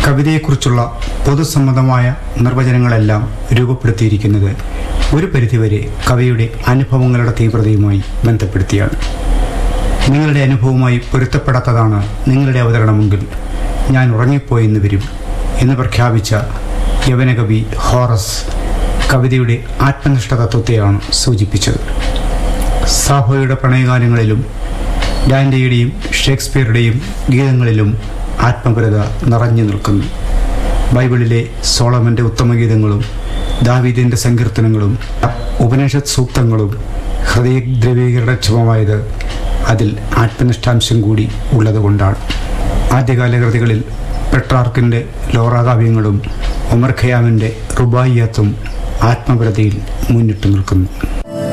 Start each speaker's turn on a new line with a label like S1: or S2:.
S1: കവിതയെക്കുറിച്ചുള്ള പൊതുസമ്മതമായ നിർവചനങ്ങളെല്ലാം രൂപപ്പെടുത്തിയിരിക്കുന്നത് ഒരു പരിധിവരെ കവിയുടെ അനുഭവങ്ങളുടെ തീവ്രതയുമായി ബന്ധപ്പെടുത്തിയാണ് നിങ്ങളുടെ അനുഭവവുമായി പൊരുത്തപ്പെടാത്തതാണ് നിങ്ങളുടെ അവതരണമെങ്കിൽ ഞാൻ ഉറങ്ങിപ്പോയെന്ന് വരും എന്ന് പ്രഖ്യാപിച്ച യവനകവി ഹോറസ് കവിതയുടെ ആത്മനിഷ്ഠ തത്വത്തെയാണ് സൂചിപ്പിച്ചത് സാഹോയുടെ പ്രണയഗാനങ്ങളിലും ഡാൻഡയുടെയും ഷേക്സ്പിയറുടെയും ഗീതങ്ങളിലും ആത്മപരത നിറഞ്ഞു നിൽക്കുന്നു ബൈബിളിലെ സോളമൻ്റെ ഉത്തമഗീതങ്ങളും ദാവീദിൻ്റെ സങ്കീർത്തനങ്ങളും ഉപനിഷത് സൂക്തങ്ങളും ഹൃദയദ്രവീകരണക്ഷമമായത് അതിൽ ആത്മനിഷ്ഠാംശം കൂടി ഉള്ളതുകൊണ്ടാണ് ആദ്യകാല കൃതികളിൽ പെട്രാർക്കിൻ്റെ ലോറാകാവ്യങ്ങളും ഉമർ ഖയാമിൻ്റെ റുബായിയത്തും ആത്മപരതയിൽ മുന്നിട്ട് നിൽക്കുന്നു